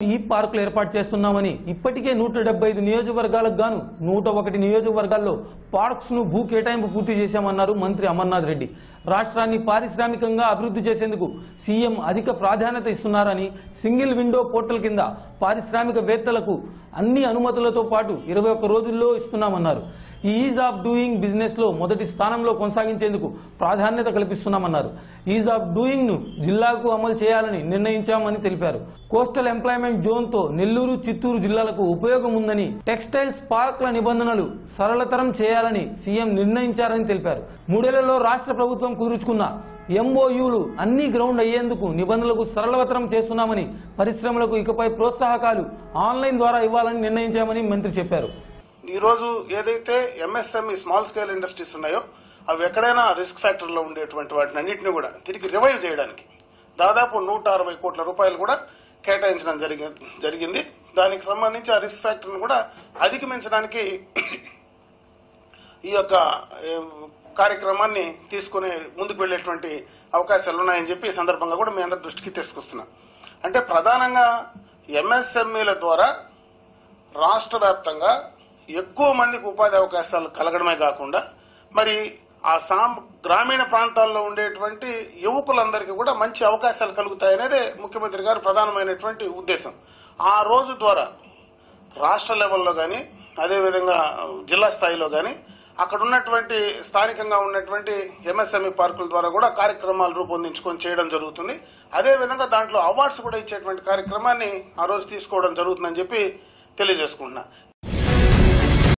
ఈ పార్కులు ఏర్పాటు చేస్తున్నామని ఇప్పటికే నూట డెబ్బై ఐదు నియోజకవర్గాలకు గాను నూట ఒకటి నియోజకవర్గాల్లో పార్క్స్ ను భూ కేటాయింపు పూర్తి చేశామన్నారు మంత్రి అమర్నాథ్ రెడ్డి రాష్ట్రాన్ని పారిశ్రామికంగా అభివృద్ధి చేసేందుకు సీఎం అధిక ప్రాధాన్యత ఇస్తున్నారని సింగిల్ విండో పోర్టల్ కింద పారిశ్రామికవేత్తలకు అన్ని అనుమతులతో పాటు ఇరవై ఒక్క రోజుల్లో ఇస్తున్నామన్నారు ఈ ఈజ్ ఆఫ్ డూయింగ్ బిజినెస్ లో మొదటి స్థానంలో కొనసాగించేందుకు ప్రాధాన్యత కల్పిస్తున్నామన్నారు ఈజ్ ఆఫ్ డూయింగ్ ను జిల్లాకు అమలు చేయాలని నిర్ణయించామని తెలిపారు కోస్టల్ ఎంప్లాయ్మెంట్ జోన్ తో నెల్లూరు చిత్తూరు జిల్లాలకు ఉపయోగం ఉందని టెక్స్టైల్స్ పార్క్ల నిబంధనలు సరళతరం చేయాలని సీఎం నిర్ణయించారని తెలిపారు మూడేళ్లలో రాష్ట్ర ప్రభుత్వం కుదుర్చుకున్న ఎంఓయూలు అన్ని గ్రౌండ్ అయ్యేందుకు నిబంధనలకు సరళతరం చేస్తున్నామని పరిశ్రమలకు ఇకపై ప్రోత్సాహకాలు ఆన్లైన్ ద్వారా ఇవ్వాలని నిర్ణయించామని మంత్రి చెప్పారు ఈ రోజు ఏదైతే ఎంఎస్ఎంఈ స్మాల్ స్కేల్ ఇండస్ట్రీస్ ఉన్నాయో అవి ఎక్కడైనా రిస్క్ ఫ్యాక్టర్ లో ఉండేటువంటి వాటిని అన్నింటినీ కూడా తిరిగి రివైవ్ చేయడానికి దాదాపు నూట అరవై కోట్ల రూపాయలు కూడా కేటాయించడం జరిగి- జరిగింది దానికి సంబంధించి ఆ రిస్క్ ఫ్యాక్టర్ను కూడా అధిగమించడానికి ఈ యొక్క ఏ, కార్యక్రమాన్ని తీసుకుని ముందుకు వెళ్లేటువంటి అవకాశాలు ఉన్నాయని చెప్పి ఈ సందర్భంగా కూడా మీ అందరి దృష్టికి తీసుకొస్తున్నా అంటే ప్రధానంగా ఎంఎస్ఎంఈల ద్వారా రాష్ట్ర వ్యాప్తంగా ఎక్కువ మందికి ఉపాధి అవకాశాలు కలగడమే కాకుండా మరి ఆ సాం గ్రామీణ ప్రాంతాల్లో ఉండేటువంటి యువకులందరికీ కూడా మంచి అవకాశాలు కలుగుతాయనేదే ముఖ్యమంత్రి గారి ప్రధానమైనటువంటి ఉద్దేశం ఆ రోజు ద్వారా రాష్ట్ర లెవెల్లో కానీ అదేవిధంగా జిల్లా స్థాయిలో కానీ అక్కడ ఉన్నటువంటి స్థానికంగా ఉన్నటువంటి ఎంఎస్ఎంఈ పార్కుల ద్వారా కూడా కార్యక్రమాలు రూపొందించుకొని చేయడం జరుగుతుంది అదేవిధంగా దాంట్లో అవార్డ్స్ కూడా ఇచ్చేటువంటి కార్యక్రమాన్ని ఆ రోజు తీసుకోవడం జరుగుతుందని చెప్పి తెలియజేసుకుంటున్నా